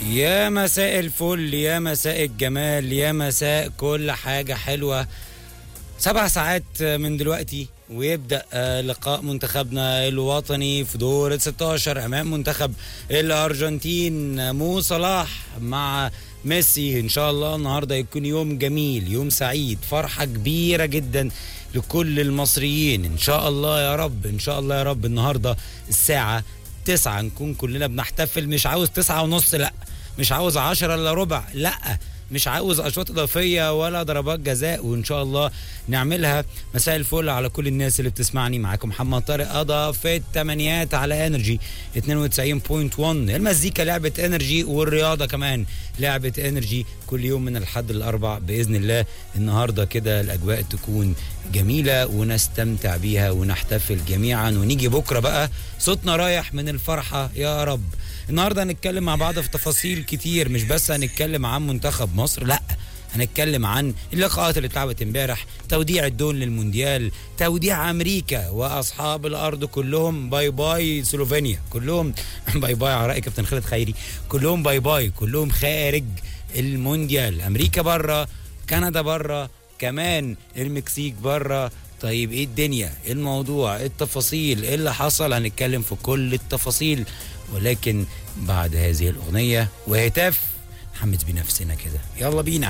يا مساء الفل يا مساء الجمال يا مساء كل حاجة حلوة سبع ساعات من دلوقتي ويبدأ آه، لقاء منتخبنا الوطني في دور 16 أمام منتخب الأرجنتين مو صلاح مع ميسي إن شاء الله النهاردة يكون يوم جميل يوم سعيد فرحة كبيرة جدا لكل المصريين إن شاء الله يا رب إن شاء الله يا رب النهاردة الساعة تسعة نكون كلنا بنحتفل مش عاوز تسعة ونص لأ مش عاوز عشرة إلا ربع لأ مش عاوز اشواط اضافيه ولا ضربات جزاء وان شاء الله نعملها مساء الفل على كل الناس اللي بتسمعني معاكم محمد طارق قضى في الثمانيات على انرجي 92.1 المزيكا لعبه انرجي والرياضه كمان لعبه انرجي كل يوم من الحد الاربع باذن الله النهارده كده الاجواء تكون جميله ونستمتع بيها ونحتفل جميعا ونيجي بكره بقى صوتنا رايح من الفرحه يا رب النهارده هنتكلم مع بعض في تفاصيل كتير مش بس هنتكلم عن منتخب مصر لا هنتكلم عن اللقاءات اللي اتلعبت امبارح توديع الدون للمونديال توديع امريكا واصحاب الارض كلهم باي باي سلوفينيا كلهم باي باي على راي كابتن خالد خيري كلهم باي باي كلهم خارج المونديال امريكا بره كندا بره كمان المكسيك بره طيب ايه الدنيا ايه الموضوع ايه التفاصيل ايه اللي حصل هنتكلم في كل التفاصيل ولكن بعد هذه الاغنيه وهتاف نحمس بنفسنا كده يلا بينا